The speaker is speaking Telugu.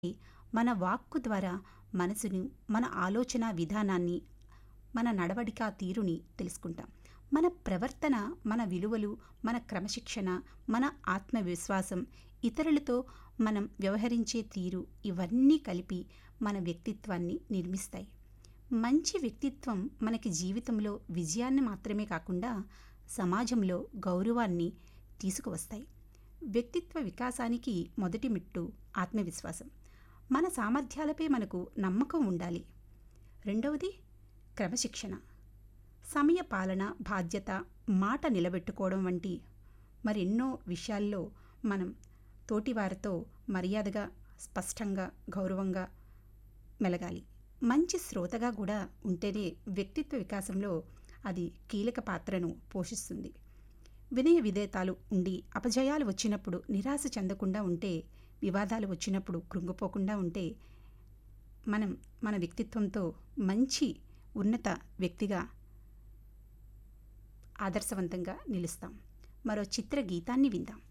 మన వాక్కు ద్వారా మనసును మన ఆలోచన విధానాన్ని మన నడవడిక తీరుని తెలుసుకుంటాం మన ప్రవర్తన మన విలువలు మన క్రమశిక్షణ మన ఆత్మవిశ్వాసం ఇతరులతో మనం వ్యవహరించే తీరు ఇవన్నీ కలిపి మన వ్యక్తిత్వాన్ని నిర్మిస్తాయి మంచి వ్యక్తిత్వం మనకి జీవితంలో విజయాన్ని మాత్రమే కాకుండా సమాజంలో గౌరవాన్ని తీసుకువస్తాయి వ్యక్తిత్వ వికాసానికి మొదటి మెట్టు ఆత్మవిశ్వాసం మన సామర్థ్యాలపై మనకు నమ్మకం ఉండాలి రెండవది క్రమశిక్షణ సమయ పాలన బాధ్యత మాట నిలబెట్టుకోవడం వంటి మరెన్నో విషయాల్లో మనం తోటివారితో మర్యాదగా స్పష్టంగా గౌరవంగా మెలగాలి మంచి శ్రోతగా కూడా ఉంటేనే వ్యక్తిత్వ వికాసంలో అది కీలక పాత్రను పోషిస్తుంది వినయ విధేయతాలు ఉండి అపజయాలు వచ్చినప్పుడు నిరాశ చెందకుండా ఉంటే వివాదాలు వచ్చినప్పుడు కృంగిపోకుండా ఉంటే మనం మన వ్యక్తిత్వంతో మంచి ఉన్నత వ్యక్తిగా ఆదర్శవంతంగా నిలుస్తాం మరో చిత్ర గీతాన్ని విందాం